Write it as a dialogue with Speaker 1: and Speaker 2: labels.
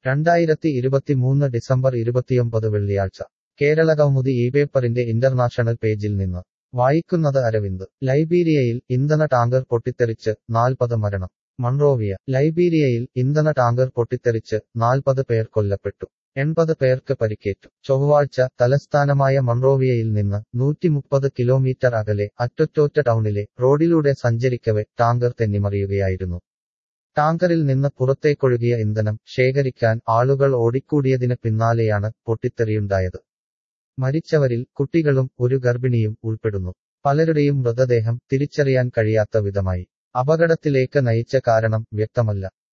Speaker 1: രണ്ടായിരത്തി ഇരുപത്തിമൂന്ന് ഡിസംബർ ഇരുപത്തിയൊമ്പത് വെള്ളിയാഴ്ച കേരള കൗമുദി ഈ പേപ്പറിന്റെ ഇന്റർനാഷണൽ പേജിൽ നിന്ന് വായിക്കുന്നത് അരവിന്ദ് ലൈബീരിയയിൽ ഇന്ധന ടാങ്കർ പൊട്ടിത്തെറിച്ച് നാൽപ്പത് മരണം മൺറോവിയ ലൈബീരിയയിൽ ഇന്ധന ടാങ്കർ പൊട്ടിത്തെറിച്ച് നാൽപ്പത് പേർ കൊല്ലപ്പെട്ടു എൺപത് പേർക്ക് പരിക്കേറ്റു ചൊവ്വാഴ്ച തലസ്ഥാനമായ മൺറോവിയയിൽ നിന്ന് നൂറ്റിമുപ്പത് കിലോമീറ്റർ അകലെ അറ്റൊറ്റോറ്റ ടൗണിലെ റോഡിലൂടെ സഞ്ചരിക്കവെ ടാങ്കർ തെന്നിമറിയുകയായിരുന്നു ടാങ്കറിൽ നിന്ന് പുറത്തേക്കൊഴുകിയ ഇന്ധനം ശേഖരിക്കാൻ ആളുകൾ ഓടിക്കൂടിയതിന് പിന്നാലെയാണ് പൊട്ടിത്തെറിയുണ്ടായത് മരിച്ചവരിൽ കുട്ടികളും ഒരു ഗർഭിണിയും ഉൾപ്പെടുന്നു പലരുടെയും മൃതദേഹം തിരിച്ചറിയാൻ കഴിയാത്ത വിധമായി അപകടത്തിലേക്ക് നയിച്ച കാരണം വ്യക്തമല്ല